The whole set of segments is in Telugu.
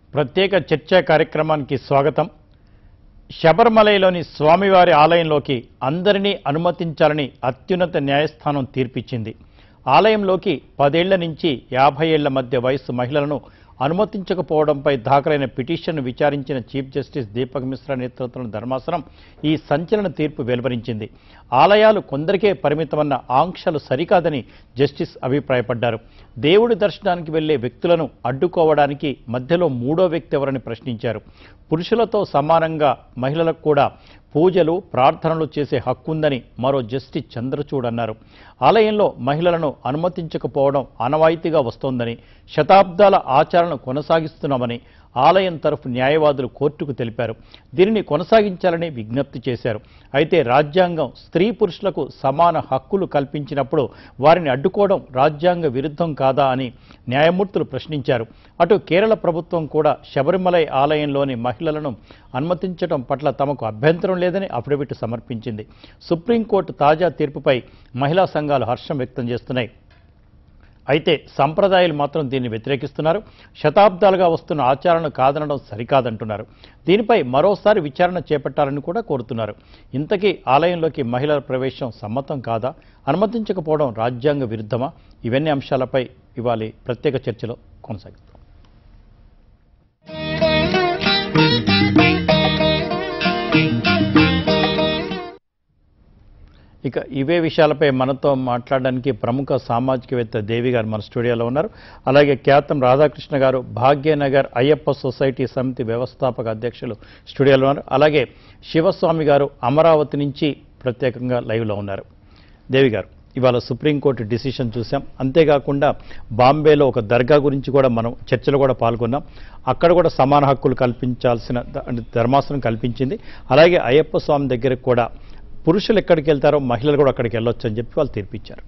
ప్రత్యేక చర్చా కార్యక్రమానికి స్వాగతం శబరిమలైలోని స్వామివారి ఆలయంలోకి అందరినీ అనుమతించాలని అత్యున్నత న్యాయస్థానం తీర్పిచ్చింది ఆలయంలోకి పదేళ్ల నుంచి యాభై ఏళ్ల మధ్య వయస్సు మహిళలను అనుమతించకపోవడంపై దాఖలైన పిటిషన్ను విచారించిన చీఫ్ జస్టిస్ దీపక్ మిశ్రా నేతృత్వంలోని ధర్మాసనం ఈ సంచలన తీర్పు వెలువరించింది ఆలయాలు కొందరికే పరిమితమన్న ఆంక్షలు సరికాదని జస్టిస్ అభిప్రాయపడ్డారు దేవుడి దర్శనానికి వెళ్లే వ్యక్తులను అడ్డుకోవడానికి మధ్యలో మూడో వ్యక్తి ఎవరని ప్రశ్నించారు పురుషులతో సమానంగా మహిళలకు కూడా పూజలు ప్రార్థనలు చేసే హక్కుందని మరో జస్టిస్ చంద్రచూడ్ అన్నారు ఆలయంలో మహిళలను అనుమతించకపోవడం ఆనవాయితీగా వస్తోందని శతాబ్దాల ఆచరణ కొనసాగిస్తున్నామని ఆలయం తరఫు న్యాయవాదులు కోర్టుకు తెలిపారు దీనిని కొనసాగించాలని విజ్ఞప్తి చేశారు అయితే రాజ్యాంగం స్త్రీ పురుషులకు సమాన హక్కులు కల్పించినప్పుడు వారిని అడ్డుకోవడం రాజ్యాంగ విరుద్ధం కాదా అని న్యాయమూర్తులు ప్రశ్నించారు అటు కేరళ ప్రభుత్వం కూడా శబరిమలై ఆలయంలోని మహిళలను అనుమతించడం పట్ల తమకు అభ్యంతరం లేదని అఫిడవిట్ సమర్పించింది సుప్రీంకోర్టు తాజా తీర్పుపై మహిళా సంఘాలు హర్షం వ్యక్తం చేస్తున్నాయి అయితే సంప్రదాయాలు మాత్రం దీన్ని వ్యతిరేకిస్తున్నారు శతాబ్దాలుగా వస్తున్న ఆచరణ కాదనడం సరికాదంటున్నారు దీనిపై మరోసారి విచారణ చేపట్టాలని కూడా కోరుతున్నారు ఇంతకీ ఆలయంలోకి మహిళల ప్రవేశం సమ్మతం కాదా అనుమతించకపోవడం రాజ్యాంగ విరుద్ధమా ఇవన్నీ అంశాలపై ఇవాళ ప్రత్యేక చర్చలో కొనసాగుతాం ఇక ఇవే విషయాలపై మనతో మాట్లాడడానికి ప్రముఖ సామాజికవేత్త దేవి గారు మన స్టూడియోలో ఉన్నారు అలాగే ఖ్యాతం రాధాకృష్ణ గారు భాగ్యనగర్ అయ్యప్ప సొసైటీ సమితి వ్యవస్థాపక అధ్యక్షులు స్టూడియోలో ఉన్నారు అలాగే శివస్వామి గారు అమరావతి నుంచి ప్రత్యేకంగా లైవ్లో ఉన్నారు దేవి గారు ఇవాళ సుప్రీంకోర్టు డిసిషన్ చూసాం అంతేకాకుండా బాంబేలో ఒక దర్గా గురించి కూడా మనం చర్చలో కూడా పాల్గొన్నాం అక్కడ కూడా సమాన హక్కులు కల్పించాల్సిన ద- అంటే ధర్మాసనం కల్పించింది అలాగే అయ్యప్ప స్వామి దగ్గరకు కూడా పురుషులు ఎక్కడికి వెళ్తారో మహిళలు కూడా అక్కడికి వెళ్ళొచ్చు అని చెప్పి వాళ్ళు తీర్పిచ్చారు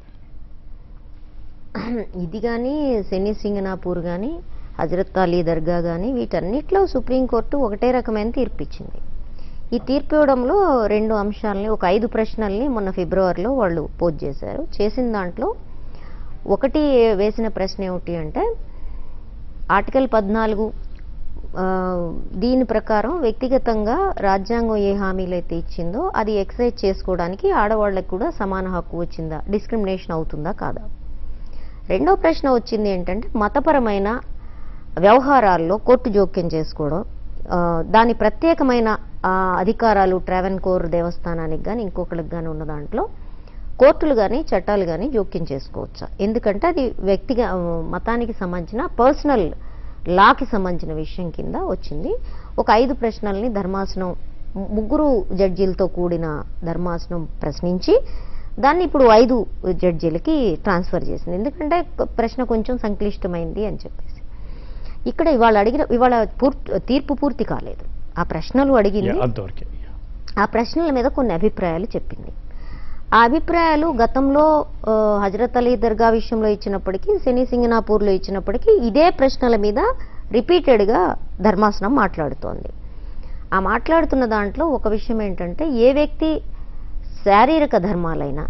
ఇది కానీ శని సింగనాపూర్ కానీ హజరత్ అలీ దర్గా కానీ వీటన్నిటిలో సుప్రీంకోర్టు ఒకటే రకమైన తీర్పు ఇచ్చింది ఈ తీర్పు ఇవ్వడంలో రెండు అంశాలని ఒక ఐదు ప్రశ్నల్ని మొన్న ఫిబ్రవరిలో వాళ్ళు పోజ్ చేశారు చేసిన దాంట్లో ఒకటి వేసిన ప్రశ్న ఏమిటి అంటే ఆర్టికల్ పద్నాలుగు ఆ, దీని ప్రకారం వ్యక్తిగతంగా రాజ్యాంగం ఏ హామీలు అయితే ఇచ్చిందో అది ఎక్సైజ్ చేసుకోవడానికి ఆడవాళ్ళకి కూడా సమాన హక్కు వచ్చిందా డిస్క్రిమినేషన్ అవుతుందా కాదా రెండో ప్రశ్న వచ్చింది ఏంటంటే మతపరమైన వ్యవహారాల్లో కోర్టు జోక్యం చేసుకోవడం ఆ, దాని ప్రత్యేకమైన ఆ, అధికారాలు ట్రావెన్ కోర్ దేవస్థానానికి కానీ ఇంకొకరికి కానీ ఉన్న దాంట్లో కోర్టులు కానీ చట్టాలు కానీ జోక్యం చేసుకోవచ్చా ఎందుకంటే అది వ్యక్తిగా మతానికి సంబంధించిన పర్సనల్ లాకి సంబంధించిన విషయం కింద వచ్చింది ఒక ఐదు ప్రశ్నల్ని ధర్మాసనం ము- ముగ్గురు జడ్జీలతో కూడిన ధర్మాసనం ప్రశ్నించి దాన్ని ఇప్పుడు ఐదు జడ్జీలకి ట్రాన్స్ఫర్ చేసింది ఎందుకంటే ప్రశ్న కొంచెం సంక్లిష్టమైంది అని చెప్పేసి ఇక్కడ ఇవాళ అడిగిన ఇవాళ పూర్తి తీర్పు పూర్తి కాలేదు ఆ ప్రశ్నలు అడిగింది అంతవరకే ఆ ప్రశ్నల మీద కొన్ని అభిప్రాయాలు చెప్పింది ఆ అభిప్రాయాలు గతంలో ఆ, హజరత్ అలీ దర్గా విషయంలో ఇచ్చినప్పటికీ శని సింగనాపూర్లో ఇచ్చినప్పటికీ ఇదే ప్రశ్నల మీద రిపీటెడ్గా ధర్మాసనం మాట్లాడుతోంది ఆ మాట్లాడుతున్న దాంట్లో ఒక విషయం ఏంటంటే ఏ వ్యక్తి శారీరక ధర్మాలైనా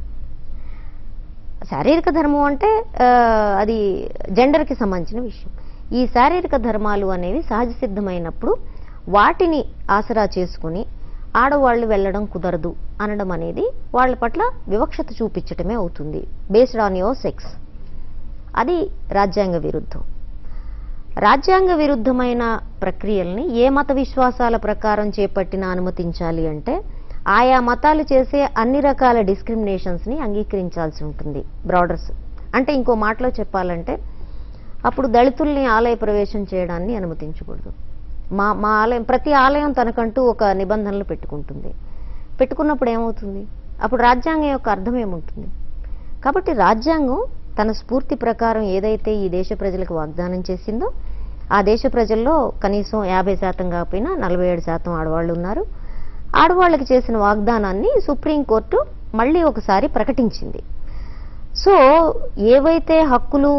శారీరక ధర్మం అంటే ఆ, అది జెండర్కి సంబంధించిన విషయం ఈ శారీరక ధర్మాలు అనేవి సహజ సిద్ధమైనప్పుడు వాటిని ఆసరా చేసుకుని ఆడవాళ్ళు వెళ్ళడం కుదరదు అనడం అనేది వాళ్ళ పట్ల వివక్షత చూపించటమే అవుతుంది బేస్డ్ ఆన్ యువర్ సెక్స్ అది రాజ్యాంగ విరుద్ధం రాజ్యాంగ విరుద్ధమైన ప్రక్రియల్ని ఏ మత విశ్వాసాల ప్రకారం చేపట్టినా అనుమతించాలి అంటే ఆయా మతాలు చేసే అన్ని రకాల డిస్క్రిమినేషన్స్ని అంగీకరించాల్సి ఉంటుంది బ్రాడర్స్ అంటే ఇంకో మాటలో చెప్పాలంటే అప్పుడు దళితుల్ని ఆలయ ప్రవేశం చేయడాన్ని అనుమతించకూడదు మా మా ఆలయం ప్రతి ఆలయం తనకంటూ ఒక నిబంధనలు పెట్టుకుంటుంది పెట్టుకున్నప్పుడు ఏమవుతుంది అప్పుడు రాజ్యాంగం యొక్క అర్థం ఏముంటుంది కాబట్టి రాజ్యాంగం తన స్ఫూర్తి ప్రకారం ఏదైతే ఈ దేశ ప్రజలకు వాగ్దానం చేసిందో ఆ దేశ ప్రజల్లో కనీసం యాభై శాతం కాకపోయినా నలభై ఏడు శాతం ఆడవాళ్ళు ఉన్నారు ఆడవాళ్ళకి చేసిన వాగ్దానాన్ని సుప్రీంకోర్టు మళ్ళీ ఒకసారి ప్రకటించింది సో ఏవైతే హక్కులు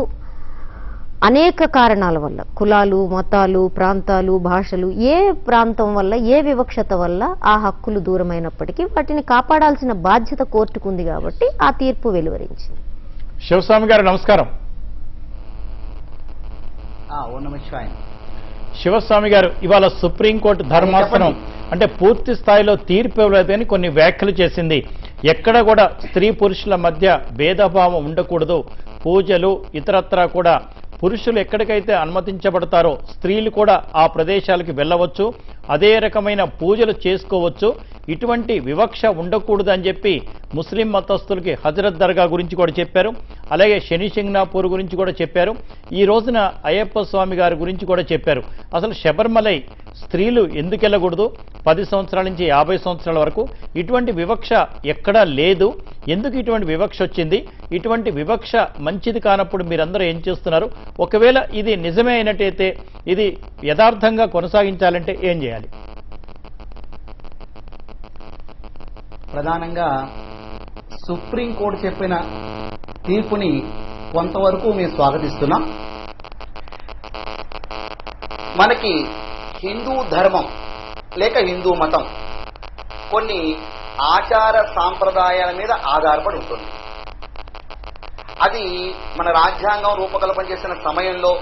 అనేక కారణాల వల్ల కులాలు మతాలు ప్రాంతాలు భాషలు ఏ ప్రాంతం వల్ల ఏ వివక్షత వల్ల ఆ హక్కులు దూరమైనప్పటికీ వాటిని కాపాడాల్సిన బాధ్యత కోర్టుకు ఉంది కాబట్టి ఆ తీర్పు వెలువరించింది శివస్వామి గారు నమస్కారం ఆ, ఓ నమ శివాయ శివస్వామి గారు ఇవాళ సుప్రీంకోర్టు ధర్మాసనం అంటే పూర్తి స్థాయిలో తీర్పు ఇవ్వలేదని కొన్ని వ్యాఖ్యలు చేసింది ఎక్కడ కూడా స్త్రీ పురుషుల మధ్య భేదభావం ఉండకూడదు పూజలు ఇతరత్రా కూడా పురుషులు ఎక్కడికైతే అనుమతించబడతారో స్త్రీలు కూడా ఆ ప్రదేశాలకు వెళ్ళవచ్చు అదే రకమైన పూజలు చేసుకోవచ్చు ఇటువంటి వివక్ష ఉండకూడదు అని చెప్పి ముస్లిం మతస్థులకి హజరత్ దర్గా గురించి కూడా చెప్పారు అలాగే శని సింగ్నాపూర్ గురించి కూడా చెప్పారు ఈ రోజున అయ్యప్ప స్వామి గారి గురించి కూడా చెప్పారు అసలు శబరిమలై స్త్రీలు ఎందుకు వెళ్ళకూడదు పది సంవత్సరాల నుంచి యాభై సంవత్సరాల వరకు ఇటువంటి వివక్ష ఎక్కడా లేదు ఎందుకు ఇటువంటి వివక్ష వచ్చింది ఇటువంటి వివక్ష మంచిది కానప్పుడు మీరందరూ ఏం చేస్తున్నారు ఒకవేళ ఇది నిజమే అయినట్టయితే ఇది యథార్థంగా కొనసాగించాలంటే ఏం చేయాలి ప్రధానంగా సుప్రీంకోర్టు చెప్పిన తీర్పుని కొంతవరకు మేము స్వాగతిస్తున్నాం మనకి హిందూ ధర్మం లేక హిందూ మతం కొన్ని ఆచార సాంప్రదాయాల మీద ఆధారపడి ఉంటుంది అది మన రాజ్యాంగం రూపకల్పన చేసిన సమయంలో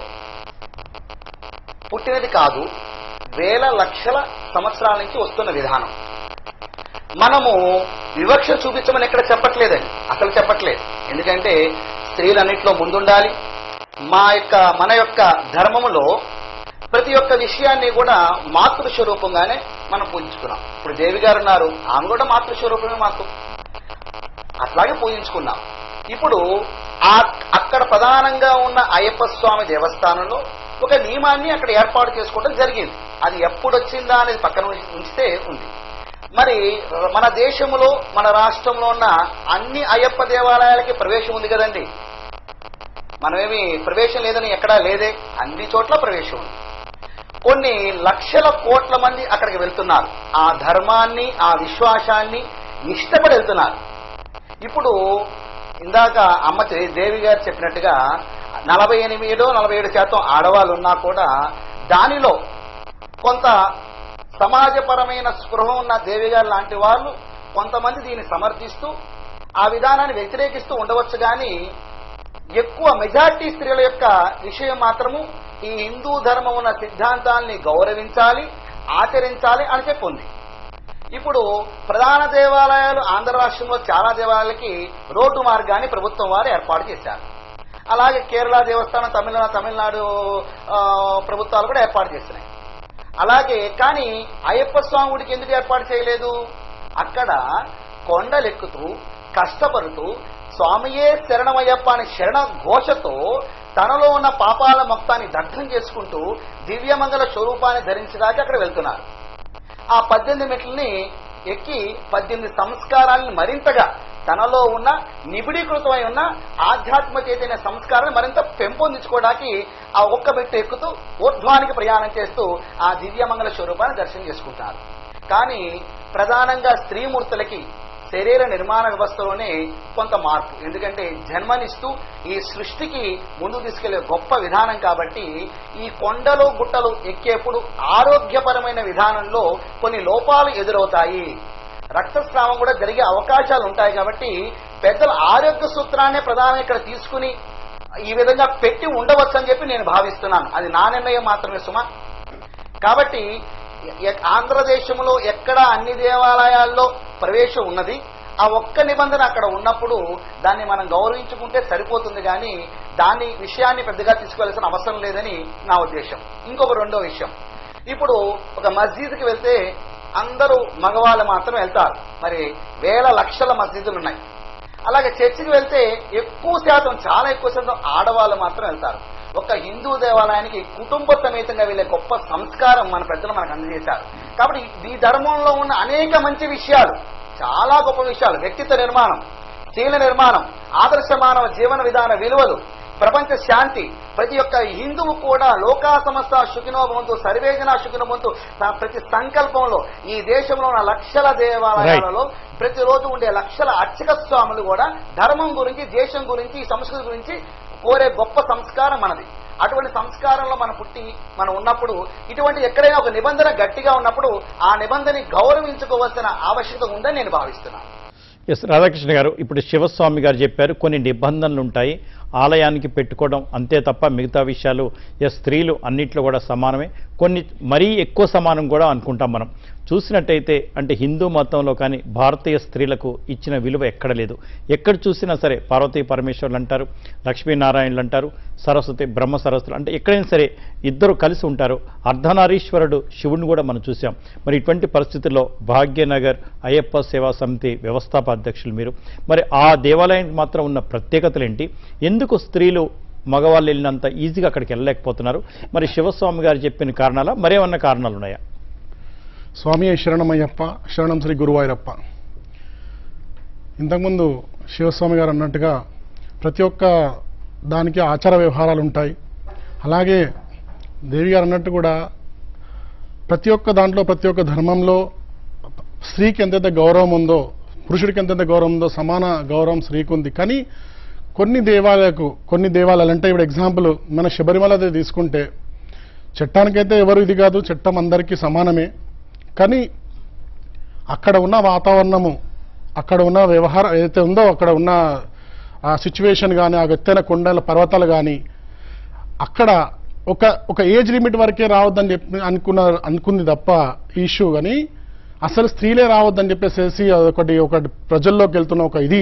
పుట్టినది కాదు వేల లక్షల సంవత్సరాల నుంచి వస్తున్న విధానం మనము వివక్ష చూపించమని ఎక్కడ చెప్పట్లేదండి అసలు చెప్పట్లేదు ఎందుకంటే స్త్రీలన్నింటిలో ముందుండాలి మా యొక్క మన యొక్క ధర్మములో ప్రతి ఒక్క విషయాన్ని కూడా మాతృస్వరూపంగానే మనం పూజించుకున్నాం ఇప్పుడు దేవి గారు ఉన్నారు ఆమె కూడా మాతృస్వరూపమే మాకు అట్లాగే పూజించుకున్నాం ఇప్పుడు ఆ అక్కడ ప్రధానంగా ఉన్న అయ్యప్ప స్వామి దేవస్థానంలో ఒక నియమాన్ని అక్కడ ఏర్పాటు చేసుకోవడం జరిగింది అది ఎప్పుడు వచ్చిందా అనేది పక్కన ఉంచి- ఉంచితే ఉంది మరి మన దేశంలో మన రాష్ట్రంలో ఉన్న అన్ని అయ్యప్ప దేవాలయాలకి ప్రవేశం ఉంది కదండి మనమేమి ప్రవేశం లేదని ఎక్కడా లేదే అన్ని చోట్ల ప్రవేశం ఉంది కొన్ని లక్షల కోట్ల మంది అక్కడికి వెళ్తున్నారు ఆ ధర్మాన్ని ఆ విశ్వాసాన్ని ఇష్టపడి వెళ్తున్నారు ఇప్పుడు ఇందాక అమ్మ చే- దేవి గారు చెప్పినట్టుగా నలభై ఎనిమిదో నలభై ఏడు శాతం ఆడవాళ్ళు ఉన్నా కూడా దానిలో కొంత సమాజపరమైన స్పృహ ఉన్న దేవి గారు లాంటి వాళ్ళు కొంతమంది దీన్ని సమర్థిస్తూ ఆ విధానాన్ని వ్యతిరేకిస్తూ ఉండవచ్చు కానీ ఎక్కువ మెజార్టీ స్త్రీల యొక్క విషయం మాత్రము ఈ హిందూ ధర్మం ఉన్న సిద్ధాంతాల్ని గౌరవించాలి ఆచరించాలి అని చెప్పి ఉంది ఇప్పుడు ప్రధాన దేవాలయాలు ఆంధ్ర రాష్ట్రంలో చాలా దేవాలయాలకి రోడ్డు మార్గాన్ని ప్రభుత్వం వారు ఏర్పాటు చేశారు అలాగే కేరళ దేవస్థానం తమిళనాడు తమిళనాడు ఆ, ప్రభుత్వాలు కూడా ఏర్పాటు చేస్తున్నాయి అలాగే కానీ అయ్యప్ప స్వామి గుడికి ఎందుకు ఏర్పాటు చేయలేదు అక్కడ కొండలెక్కుతూ కష్టపడుతూ స్వామియే శరణమయ్యప్ప అని శరణ ఘోషతో తనలో ఉన్న పాపాల మొత్తాన్ని దగ్ధం చేసుకుంటూ దివ్యమంగళ స్వరూపాన్ని ధరించడానికి అక్కడ వెళ్తున్నారు ఆ పద్దెనిమిది మెట్లని ఎక్కి పద్దెనిమిది సంస్కారాలను మరింతగా తనలో ఉన్న నిబిడీకృతమై ఉన్న ఆధ్యాత్మ చైతన్య సంస్కారాన్ని మరింత పెంపొందించుకోవడానికి ఆ ఒక్క మెట్టు ఎక్కుతూ ఊర్ధ్వానికి ప్రయాణం చేస్తూ ఆ దివ్యమంగళ స్వరూపాన్ని దర్శనం చేసుకుంటారు కానీ ప్రధానంగా స్త్రీమూర్తులకి శరీర నిర్మాణ వ్యవస్థలోనే కొంత మార్పు ఎందుకంటే జన్మనిస్తూ ఈ సృష్టికి ముందుకు తీసుకెళ్లే గొప్ప విధానం కాబట్టి ఈ కొండలు గుట్టలు ఎక్కేప్పుడు ఆరోగ్యపరమైన విధానంలో కొన్ని లోపాలు ఎదురవుతాయి రక్తస్రావం కూడా జరిగే అవకాశాలు ఉంటాయి కాబట్టి పెద్దల ఆరోగ్య సూత్రాన్నే ప్రధానంగా ఇక్కడ తీసుకుని ఈ విధంగా పెట్టి ఉండవచ్చు అని చెప్పి నేను భావిస్తున్నాను అది నా నిర్ణయం మాత్రమే సుమా కాబట్టి ఎ- ఆంధ్రదేశంలో ఎక్కడ అన్ని దేవాలయాల్లో ప్రవేశం ఉన్నది ఆ ఒక్క నిబంధన అక్కడ ఉన్నప్పుడు దాన్ని మనం గౌరవించుకుంటే సరిపోతుంది కానీ దాని విషయాన్ని పెద్దగా తీసుకోవాల్సిన అవసరం లేదని నా ఉద్దేశం ఇంకొక రెండో విషయం ఇప్పుడు ఒక మస్జిద్కి వెళ్తే అందరూ మగవాళ్ళు మాత్రం వెళ్తారు మరి వేల లక్షల మస్జిదులు ఉన్నాయి అలాగే చర్చికి వెళ్తే ఎక్కువ శాతం చాలా ఎక్కువ శాతం ఆడవాళ్ళు మాత్రం వెళ్తారు ఒక హిందూ దేవాలయానికి కుటుంబ సమేతంగా వెళ్ళే గొప్ప సంస్కారం మన పెద్దలు మనకు అందజేశారు కాబట్టి ఈ ధర్మంలో ఉన్న అనేక మంచి విషయాలు చాలా గొప్ప విషయాలు వ్యక్తిత్వ నిర్మాణం శీల నిర్మాణం ఆదర్శ మానవ జీవన విధాన విలువలు ప్రపంచ శాంతి ప్రతి ఒక్క హిందువు కూడా లోకా సమస్త శుకినోభవంతు సర్వేజన శుకినోభవంతు త- ప్రతి సంకల్పంలో ఈ దేశంలో ఉన్న లక్షల దేవాలయాలలో ప్రతిరోజు ఉండే లక్షల అర్చక స్వాములు కూడా ధర్మం గురించి దేశం గురించి ఈ సంస్కృతి గురించి కోరే గొప్ప సంస్కారం మనది అటువంటి సంస్కారంలో మనం పుట్టి మనం ఉన్నప్పుడు ఇటువంటి ఎక్కడైనా ఒక నిబంధన గట్టిగా ఉన్నప్పుడు ఆ నిబంధనని గౌరవించుకోవాల్సిన ఆవశ్యకత ఉందని నేను భావిస్తున్నాను ఎస్ రాధాకృష్ణ గారు ఇప్పుడు శివస్వామి గారు చెప్పారు కొన్ని నిబంధనలు ఉంటాయి ఆలయానికి పెట్టుకోవడం అంతే తప్ప మిగతా విషయాలు ఎస్ స్త్రీలు అన్నిట్లో కూడా సమానమే కొన్ని మరీ ఎక్కువ సమానం కూడా అనుకుంటాం మనం చూసినట్టయితే అంటే హిందూ మతంలో కానీ భారతీయ స్త్రీలకు ఇచ్చిన విలువ ఎక్కడ లేదు ఎక్కడ చూసినా సరే పార్వతీ పరమేశ్వర్లు అంటారు లక్ష్మీనారాయణులు అంటారు సరస్వతి బ్రహ్మ సరస్వతులు అంటే ఎక్కడైనా సరే ఇద్దరు కలిసి ఉంటారు అర్ధనారీశ్వరుడు శివుడిని కూడా మనం చూసాం మరి ఇటువంటి పరిస్థితుల్లో భాగ్యనగర్ అయ్యప్ప సేవా సమితి వ్యవస్థాపక అధ్యక్షులు మీరు మరి ఆ దేవాలయానికి మాత్రం ఉన్న ప్రత్యేకతలు ఏంటి ఎందుకు స్త్రీలు మగవాళ్ళు వెళ్ళినంత ఈజీగా అక్కడికి వెళ్ళలేకపోతున్నారు మరి శివస్వామి గారు చెప్పిన కారణాలా మరేమన్నా కారణాలు ఉన్నాయా స్వామి శరణమయ్యప్ప శరణం శ్రీ గురువాయూరప్ప ఇంతకుముందు శివస్వామి గారు అన్నట్టుగా ప్రతి ఒక్క దానికి ఆచార వ్యవహారాలు ఉంటాయి అలాగే దేవి గారు అన్నట్టు కూడా ప్రతి ఒక్క దాంట్లో ప్రతి ఒక్క ధర్మంలో స్త్రీకి ఎంతైతే గౌరవం ఉందో పురుషుడికి ఎంతైతే గౌరవం ఉందో సమాన గౌరవం స్త్రీకి ఉంది కానీ కొన్ని దేవాలయాలకు కొన్ని దేవాలయాలు అంటే ఇప్పుడు ఎగ్జాంపుల్ మన శబరిమలదే తీసుకుంటే చట్టానికైతే ఎవరు ఇది కాదు చట్టం అందరికీ సమానమే కానీ అక్కడ ఉన్న వాతావరణము అక్కడ ఉన్న వ్యవహారం ఏదైతే ఉందో అక్కడ ఉన్న ఆ సిచ్యువేషన్ కానీ ఆ ఎత్తైన కొండల పర్వతాలు కానీ అక్కడ ఒక ఒక ఏజ్ లిమిట్ వరకే రావద్దని చెప్పి అనుకున్న అనుకుంది తప్ప ఇష్యూ కానీ అసలు స్త్రీలే రావద్దని చెప్పేసి ఒకటి ఒకటి ప్రజల్లోకి వెళ్తున్న ఒక ఇది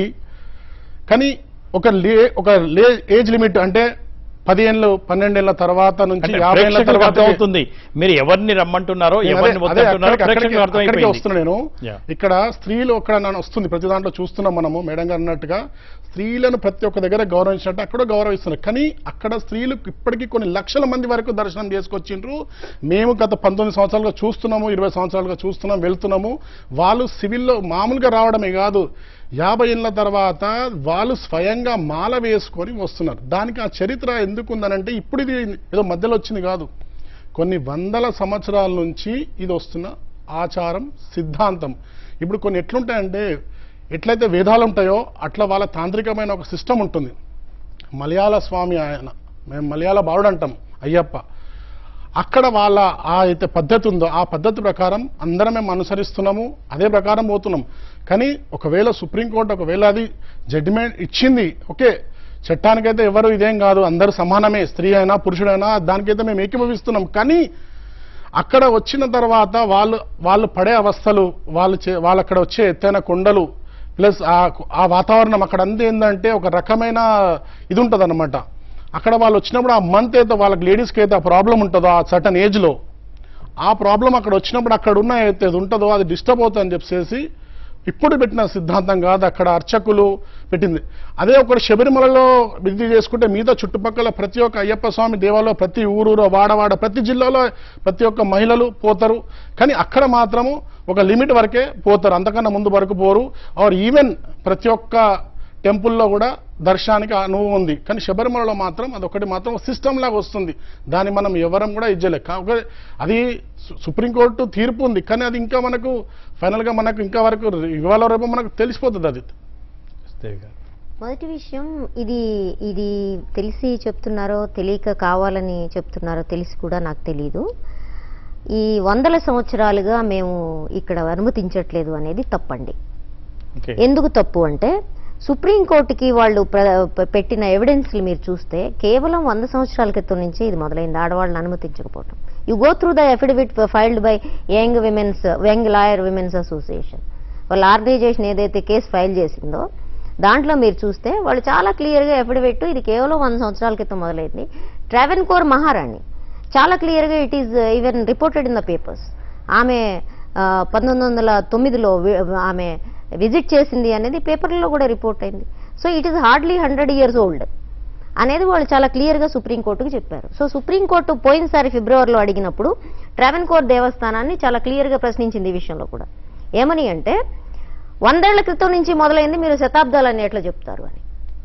కానీ ఒక లే ఒక లే ఏజ్ లిమిట్ అంటే పదిహేళ్ళు పన్నెండేళ్ల తర్వాత నుంచి అంటే యాభై ఏళ్ల ప్రేక్షకులకు తర్వాత అర్థమవుతుంది మీరు ఎవరిని రమ్మంటున్నారో నేను ఎవరిని అదే- అదే వద్దంటున్నారో అక్కడికి- ప్రేక్షకులకు అక్కడికి- అక్కడికే అర్థమైపోయింది వస్తున్నా నేను Yeah. ఇక్కడ స్త్రీలు అక్కడ నన్ను వస్తుంది ప్రతి దాంట్లో చూస్తున్నాం మనము మేడం గారు అన్నట్టుగా స్త్రీలను ప్రతి ఒక్క దగ్గర గౌరవించినట్టు అక్కడ గౌరవిస్తున్నారు కానీ అక్కడ స్త్రీలు ఇప్పటికీ కొన్ని లక్షల మంది వరకు దర్శనం చేసుకొచ్చిండ్రు మేము గత పంతొమ్మిది సంవత్సరాలుగా చూస్తున్నాము ఇరవై సంవత్సరాలుగా చూస్తున్నాం వెళ్తున్నాము వాళ్ళు సివిల్లో మామూలుగా రావడమే కాదు యాభై ఏళ్ళ తర్వాత వాళ్ళు స్వయంగా మాల వేసుకొని వస్తున్నారు దానికి ఆ చరిత్ర ఎందుకు ఉందనంటే ఇప్పుడు ఇది ఏదో మధ్యలో వచ్చింది కాదు కొన్ని వందల సంవత్సరాల నుంచి ఇది వస్తున్న ఆచారం సిద్ధాంతం ఇప్పుడు కొన్ని ఎట్లుంటాయంటే ఎట్లయితే వేదాలు ఉంటాయో అట్లా వాళ్ళ తాంత్రికమైన ఒక సిస్టమ్ ఉంటుంది మలయాళ స్వామి ఆయన మేము మలయాళ బావుడు అంటాం అయ్యప్ప అక్కడ వాళ్ళ ఆ అయితే పద్ధతి ఉందో ఆ పద్ధతి ప్రకారం అందరం మేము అనుసరిస్తున్నాము అదే ప్రకారం పోతున్నాం కానీ ఒకవేళ సుప్రీంకోర్టు ఒకవేళ అది జడ్జిమెంట్ ఇచ్చింది ఓకే చట్టానికైతే ఎవరు ఇదేం కాదు అందరూ సమానమే స్త్రీ అయినా పురుషుడైనా దానికైతే మేము ఏకీభవిస్తున్నాం కానీ అక్కడ వచ్చిన తర్వాత వాళ్ళు వాళ్ళు పడే అవస్థలు వాళ్ళు చే- వాళ్ళు అక్కడ వచ్చే ఎత్తైన కొండలు ప్లస్ ఆ ఆ వాతావరణం అక్కడ అంతా ఏంటంటే ఒక రకమైన ఇది ఉంటుంది అక్కడ వాళ్ళు వచ్చినప్పుడు ఆ మంత్ అయితే వాళ్ళకి లేడీస్కి అయితే ఆ ప్రాబ్లం ఉంటుందో ఆ సర్టన్ ఏజ్లో ఆ ప్రాబ్లం అక్కడ వచ్చినప్పుడు అక్కడ ఉన్న అయితే అది ఉంటుందో అది డిస్టర్బ్ అవుతుందని చెప్పేసి ఇప్పుడు పెట్టిన సిద్ధాంతం కాదు అక్కడ అర్చకులు పెట్టింది అదే ఒకటి శబరిమలలో ఇది చేసుకుంటే మిగతా చుట్టుపక్కల ప్రతి ఒక్క అయ్యప్ప స్వామి దేవాలయంలో ప్రతి ఊరూరు వాడవాడ ప్రతి జిల్లాలో ప్రతి ఒక్క మహిళలు పోతారు కానీ అక్కడ మాత్రము ఒక లిమిట్ వరకే పోతారు అంతకన్నా ముందు వరకు పోరు ఆర్ ఈవెన్ ప్రతి ఒక్క టెంపుల్లో కూడా దర్శనానికి అనుభవం ఉంది కానీ శబరిమలలో మాత్రం అదొకటి మాత్రం సిస్టమ్ లాగా వస్తుంది దాన్ని మనం ఎవరం కూడా ఇచ్చలే కాకపోతే అది సు- సుప్రీంకోర్టు తీర్పు ఉంది కానీ అది ఇంకా మనకు ఫైనల్గా మనకు ఇంకా వరకు ఇవాళ రేపు మనకు తెలిసిపోతుంది అది దేవి గారు. మొదటి విషయం ఇది ఇది తెలిసి చెప్తున్నారో తెలియక కావాలని చెప్తున్నారో తెలిసి కూడా నాకు తెలియదు ఈ వందల సంవత్సరాలుగా మేము ఇక్కడ అనుమతించట్లేదు అనేది తప్పండి ఓకే ఎందుకు తప్పు అంటే సుప్రీంకోర్టుకి వాళ్ళు ప్ర- ప- పెట్టిన ఎవిడెన్స్లు మీరు చూస్తే కేవలం వంద సంవత్సరాల క్రితం నుంచి ఇది మొదలైంది ఆడవాళ్ళని అనుమతించకపోవటం you go through the affidavit filed by young women's young lawyer women's association వాళ్ళ ఆర్గనైజేషన్ ఏదైతే కేసు ఫైల్ చేసిందో దాంట్లో మీరు చూస్తే వాళ్ళు చాలా క్లియర్గా ఎఫిడవిట్ ఇది కేవలం వంద సంవత్సరాల క్రితం మొదలైంది ట్రావెన్ కోర్ మహారాణి చాలా క్లియర్గా it is even reported in the papers ఆమె ఆ, పంతొమ్మిది వందల తొమ్మిదిలో వి- ఆమె విజిట్ చేసింది అనేది పేపర్లో కూడా రిపోర్ట్ అయింది so it is hardly hundred years old అనేది వాళ్ళు చాలా క్లియర్గా సుప్రీంకోర్టుకు చెప్పారు సో సుప్రీంకోర్టు పోయినసారి ఫిబ్రవరిలో అడిగినప్పుడు ట్రావెన్కోర్ దేవస్థానాన్ని చాలా క్లియర్గా ప్రశ్నించింది ఈ విషయంలో కూడా ఏమని అంటే వందేళ్ల క్రితం నుంచి మొదలైంది మీరు శతాబ్దాలని ఎట్లా చెప్తారు అని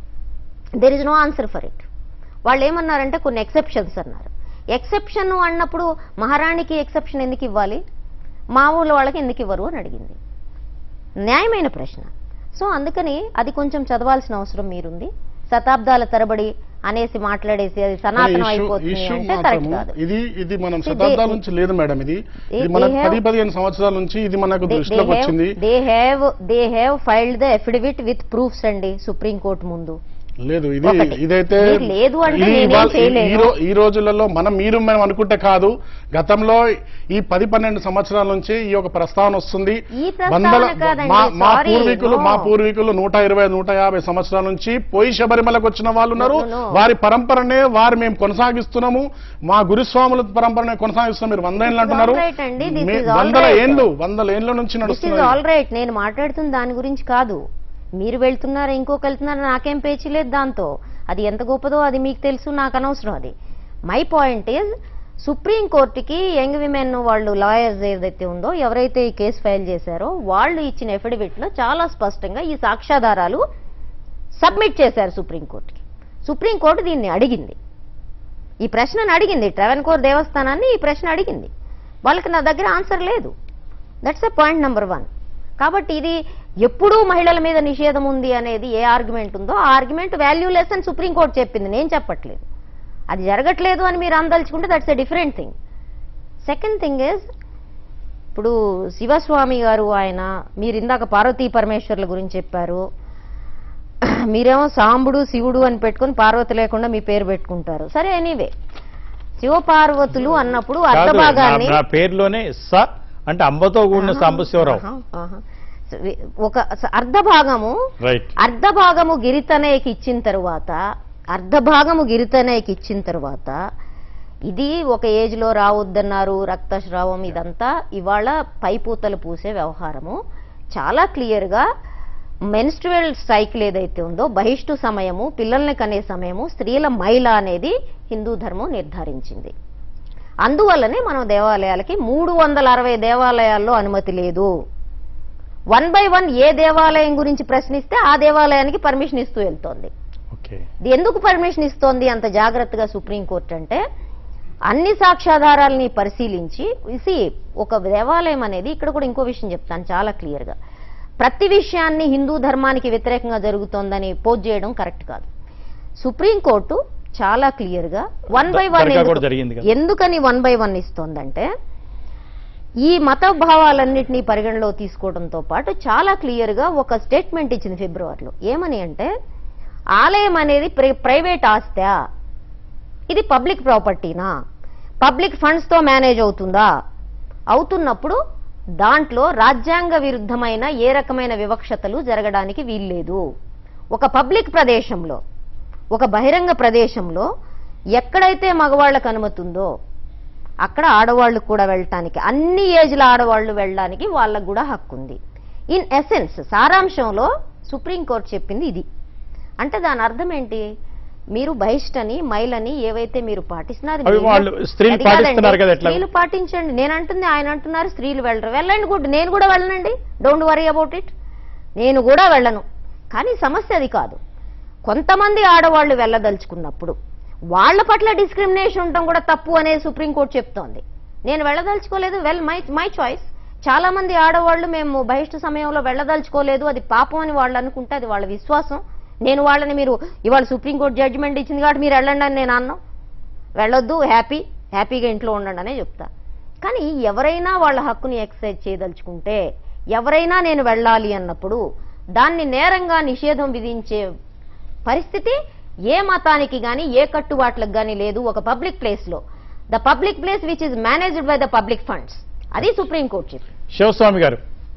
there is no answer for it వాళ్ళు ఏమన్నారంటే కొన్ని ఎక్సెప్షన్స్ అన్నారు ఎక్సెప్షన్ అన్నప్పుడు మహారాణికి ఎక్సెప్షన్ ఎందుకు ఇవ్వాలి మా ఊళ్ళో వాళ్ళకి ఎందుకు ఇవ్వరు అని అడిగింది న్యాయమైన ప్రశ్న సో అందుకని అది కొంచెం చదవాల్సిన అవసరం మీరుంది శతాబ్దాల తరబడి అనేసి మాట్లాడేసి అది సనాతనం ఇష్యూ అయిపోతుంది ఇష్యూ అంటే కరెక్ట్ మాత్రము కాదు ఇది ఇది మనం See, శతాబ్దాల they- నుంచి లేదు మేడం ఇది they- ఇది మనకు they have- పది పదిహేను సంవత్సరాల నుంచి ఇది మనకు దృష్టిలోకి వచ్చింది they have they have filed the affidavit with proofs అండి సుప్రీం కోర్టు ముందు లేదు ఇది ఒకటి. ఇదైతే మీరు లేదు అంటే ఇది నేనేం ఇవాళ- ఈ- చేయలేను. ఈ రో- ఈ రోజులలో మనం మీరు మనం అనుకుంటే కాదు గతంలో ఈ పది పన్నెండు సంవత్సరాల నుంచి ఈ యొక్క ప్రస్తావన వస్తుంది ఈ ప్రస్తావన వందల కాదండి, మా మా sorry, పూర్వీకులు no. మా పూర్వీకులు నూట ఇరవై నూట యాభై సంవత్సరాల నుంచి పోయి శబరిమలకు వచ్చిన వాళ్ళు ఉన్నారు No, no, no. వారి పరంపరనే వారు మేము కొనసాగిస్తున్నాము మా గురుస్వాముల పరంపరనే కొనసాగిస్తున్నాం మీరు వంద ఏళ్ళు అంటున్నారు all right అండి, this మే- is all వందల right. ఏండ్లు వందల ఏండ్ల నుంచి దిస్ ఇస్ నడుస్తున్నారు ఆల్ రైట్ నేను మాట్లాడుతున్న దాని గురించి కాదు మీరు వెళ్తున్నారా ఇంకొక వెళ్తున్నారా నాకేం పేచి లేదు దాంతో అది ఎంత గొప్పదో అది మీకు తెలుసు నాకు అనవసరం అది మై పాయింట్ ఈజ్ సుప్రీం కోర్టుకి యంగ్ విమెన్ వాళ్ళు లాయర్స్ ఏదైతే ఉందో ఎవరైతే ఈ కేసు ఫైల్ చేశారో వాళ్ళు ఇచ్చిన ఎఫిడవిట్ లో చాలా స్పష్టంగా ఈ సాక్ష్యాధారాలు సబ్మిట్ చేశారు సుప్రీం కోర్టుకి సుప్రీం కోర్టు దీన్ని అడిగింది ఈ ప్రశ్నను అడిగింది ట్రావెన్కోర్ దేవస్థానాన్ని ఈ ప్రశ్న అడిగింది వాళ్ళకి నా దగ్గర ఆన్సర్ లేదు that's a point number one కాబట్టి ఇది ఎప్పుడూ మహిళల మీద నిషేధం ఉంది అనేది ఏ ఆర్గ్యుమెంట్ ఉందో ఆ ఆర్గ్యుమెంట్ వాల్యూలెస్ అని సుప్రీంకోర్టు చెప్పింది నేను చెప్పట్లేదు అది జరగట్లేదు అని మీరు అందలుచుకుంటే that's a different thing second thing is ఇప్పుడు శివస్వామి గారు ఆయన మీరు ఇందాక పార్వతీ పరమేశ్వర్ల గురించి చెప్పారు మీరేమో సాంబుడు శివుడు అని పెట్టుకొని పార్వతి లేకుండా మీ పేరు పెట్టుకుంటారు సరే ఎనీవే శివపార్వతులు అన్నప్పుడు కాదు, అర్ధభాగాన్ని నా- నా పేరులోనే స అంటే అంబతో కూడిన సాంబశివరావు ఆహా, ఆహా. సో వి- ఒక స- అర్ధభాగము రైట్ అర్ధభాగము గిరితనయకి ఇచ్చిన తరువాత అర్ధభాగము గిరితనయకి ఇచ్చిన తరువాత ఇది ఒక ఏజ్ లో రావద్దన్నారు రక్తస్రావం ఇదంతా ఇవాళ పైపూతలు పూసే వ్యవహారము చాలా క్లియర్ గా మెన్స్ట్రువల్ సైకిల్ ఏదైతే ఉందో బహిష్టు సమయము పిల్లల్ని కనే సమయము స్త్రీల మైల అనేది హిందూ ధర్మం నిర్ధారించింది అందువల్లనే మనం దేవాలయాలకి మూడు వందల అరవై దేవాలయాల్లో అనుమతి లేదు వన్ బై వన్ ఏ దేవాలయం గురించి ప్రశ్నిస్తే ఆ దేవాలయానికి పర్మిషన్ ఇస్తూ వెళ్తోంది ఓకే ఇది ఎందుకు పర్మిషన్ ఇస్తోంది అంత జాగ్రత్తగా సుప్రీంకోర్టు అంటే అన్ని సాక్ష్యాధారాలని పరిశీలించి సి ఒక దేవాలయం అనేది ఇక్కడ కూడా ఇంకో విషయం చెప్తాను చాలా క్లియర్ గా ప్రతి విషయాన్ని హిందూ ధర్మానికి వ్యతిరేకంగా జరుగుతోందని పోజ్ చేయడం కరెక్ట్ కాదు సుప్రీంకోర్టు చాలా క్లియర్ గా వన్ బై వన్ దర్గా కూడా జరిగింది కదా. ఎందుకని వన్ బై వన్ ఇస్తోందంటే ఈ మత భావాలన్నింటినీ పరిగణలో తీసుకోవడంతో పాటు చాలా క్లియర్ గా ఒక స్టేట్మెంట్ ఇచ్చింది ఫిబ్రవరిలో ఏమని అంటే ఆలయం అనేది ప్ర- ప్రైవేట్ ఆస్తా ఇది పబ్లిక్ ప్రాపర్టీనా పబ్లిక్ ఫండ్స్ తో మేనేజ్ అవుతుందా అవుతున్నప్పుడు దాంట్లో రాజ్యాంగ విరుద్ధమైన ఏ రకమైన వివక్షతలు జరగడానికి వీల్లేదు ఒక పబ్లిక్ ప్రదేశంలో ఒక బహిరంగ ప్రదేశంలో ఎక్కడైతే మగవాళ్ళకు అనుమతి ఉందో అక్కడ ఆడవాళ్ళు కూడా వెళ్ళటానికి అన్ని ఏజ్ల ఆడవాళ్ళు వెళ్ళడానికి వాళ్ళకు కూడా హక్కు ఉంది ఇన్ ఎసెన్స్ సారాంశంలో సుప్రీంకోర్టు చెప్పింది ఇది అంటే దాని అర్థం ఏంటి మీరు బహిష్టని మైలని ఏవైతే మీరు పాటిస్తున్నారు అవి మీరు- వాళ్ళు స్త్రీలు అది కాదండి, పాటిస్తున్నారు కదా ఎట్లా? స్త్రీలు పాటించండి నేను అంటుంది ఆయన అంటున్నారు స్త్రీలు వెళ్ళరు వెళ్ళండి గుడ్ నేను కూడా వెళ్ళనండి డోంట్ వరీ అబౌట్ ఇట్ నేను కూడా వెళ్ళను కానీ సమస్య అది కాదు కొంతమంది ఆడవాళ్ళు వెళ్ళదలుచుకున్నప్పుడు వాళ్ళ పట్ల డిస్క్రిమినేషన్ ఉండటం కూడా తప్పు అనేది సుప్రీంకోర్టు చెప్తోంది నేను వెళ్ళదలుచుకోలేదు వెల్ మై మై చాయిస్ చాలా మంది ఆడవాళ్ళు మేము బహిష్ట సమయంలో వెళ్ళదలుచుకోలేదు అది పాపం అని వాళ్ళు అనుకుంటే అది వాళ్ళ విశ్వాసం నేను వాళ్ళని మీరు ఇవాళ సుప్రీంకోర్టు జడ్జిమెంట్ ఇచ్చింది కాబట్టి మీరు వెళ్ళండి అని నేను అన్నాను వెళ్ళొద్దు హ్యాపీ హ్యాపీగా ఇంట్లో ఉండండి అనే చెప్తా కానీ ఎవరైనా వాళ్ళ హక్కుని ఎక్సర్సైజ్ చేయదలుచుకుంటే ఎవరైనా నేను వెళ్ళాలి అన్నప్పుడు దాన్ని నేరంగా నిషేధం విధించే పరిస్థితి ఏ మతానికి గాని ఏ కట్టుబాట్లకు గాని లేదు ఒక పబ్లిక్ ప్లేస్ లో the public place which is managed by the public funds అది సుప్రీంకోర్టు చెప్పింది శివస్వామి గారు